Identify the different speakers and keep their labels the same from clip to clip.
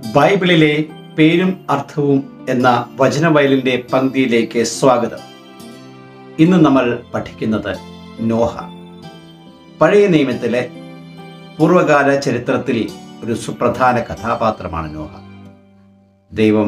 Speaker 1: ബൈബിളിലെ പേരും അർത്ഥവും എന്ന വചനവയലിന്റെ പങ്ക്തിയിലേക്ക് സ്വാഗതം ഇന്ന് നമ്മൾ പഠിക്കുന്നത് നോഹ പഴയ നിയമത്തിലെ പൂർവകാല ചരിത്രത്തിൽ ഒരു സുപ്രധാന കഥാപാത്രമാണ് നോഹ ദൈവം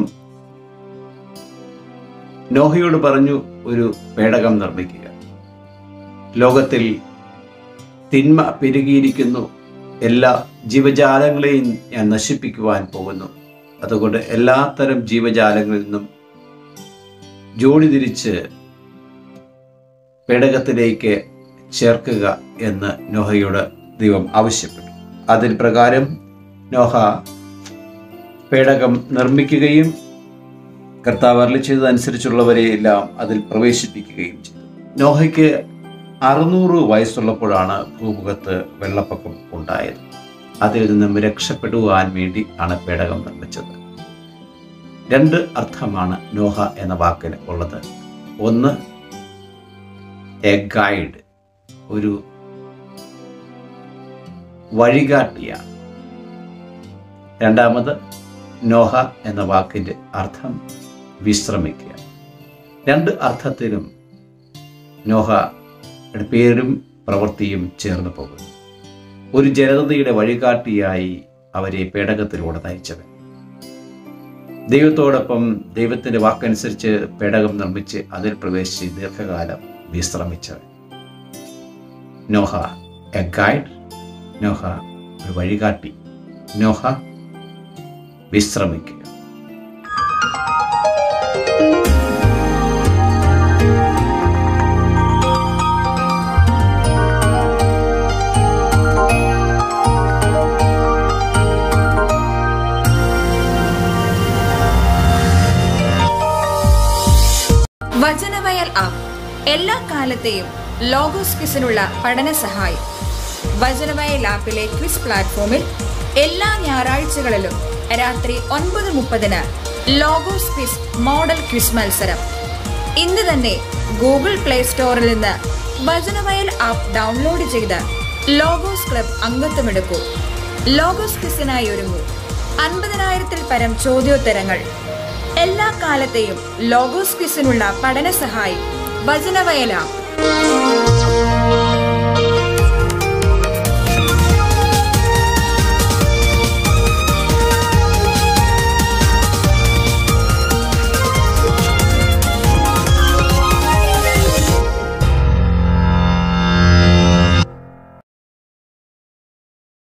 Speaker 1: നോഹയോട് പറഞ്ഞു ഒരു പേടകം നിർമ്മിക്കുക ലോകത്തിൽ തിന്മ പെരുകിയിരിക്കുന്നു എല്ലാ ജീവജാലങ്ങളെയും ഞാൻ നശിപ്പിക്കുവാൻ പോകുന്നു അതുകൊണ്ട് എല്ലാത്തരം ജീവജാലങ്ങളിൽ നിന്നും ജോഡി തിരിച്ച് പേടകത്തിലേക്ക് ചേർക്കുക എന്ന് നോഹയോട് ദൈവം ആവശ്യപ്പെട്ടു അതിന് പ്രകാരം നോഹ പേടകം നിർമ്മിക്കുകയും കർത്താവ് അരളി ചെയ്തതനുസരിച്ചുള്ളവരെ എല്ലാം അതിൽ പ്രവേശിപ്പിക്കുകയും ചെയ്തു നോഹയ്ക്ക് അറുന്നൂറ് വയസ്സുള്ളപ്പോഴാണ് ഭൂമുഖത്ത് വെള്ളപ്പൊക്കം ഉണ്ടായത് അതിൽ നിന്നും രക്ഷപ്പെടുവാൻ വേണ്ടി ആണ് പേടകം നിർമ്മിച്ചത് രണ്ട് അർത്ഥമാണ് നോഹ എന്ന വാക്കിന് ഉള്ളത് ഒന്ന് എ ഗൈഡ് ഒരു വഴികാട്ടിയാണ് രണ്ടാമത് നോഹ എന്ന വാക്കിൻ്റെ അർത്ഥം വിശ്രമിക്കുക രണ്ട് അർത്ഥത്തിലും നോഹയുടെ പേരും പ്രവൃത്തിയും ചേർന്ന് പോകുന്നു ഒരു ജനതയുടെ വഴികാട്ടിയായി അവരെ പേടകത്തിലൂടെ നയിച്ചവൻ ദൈവത്തോടൊപ്പം ദൈവത്തിന്റെ വാക്കനുസരിച്ച് പേടകം നിർമ്മിച്ച് അതിൽ പ്രവേശിച്ച് ദീർഘകാലം വിശ്രമിച്ചവൻ നോഹ എ ഗൈഡ് നോഹ ഒരു വഴികാട്ടി നോഹ വിശ്രമിക്കുക
Speaker 2: വചനവയൽ ആപ്പ് എല്ലാ കാലത്തെയും ലോഗോസ് ക്വിസിനുള്ള പഠന സഹായം വചനവയൽ ആപ്പിലെ ക്വിസ് പ്ലാറ്റ്ഫോമിൽ എല്ലാ ഞായറാഴ്ചകളിലും രാത്രി ഒൻപത് മുപ്പതിന് ലോഗോസ് ക്വിസ് മോഡൽ ക്വിസ് മത്സരം ഇന്ന് തന്നെ ഗൂഗിൾ പ്ലേ സ്റ്റോറിൽ നിന്ന് വചനവയൽ ആപ്പ് ഡൗൺലോഡ് ചെയ്ത് ലോഗോസ് ക്ലബ് അംഗത്വമെടുക്കൂ ലോഗോസ് ക്വിസിനായി ഒരുങ്ങൂ അൻപതിനായിരത്തിൽ പരം ചോദ്യോത്തരങ്ങൾ എല്ലാ കാലത്തെയും ലോഗോസ് ക്വിസിനുള്ള പഠന സഹായി വചനവയല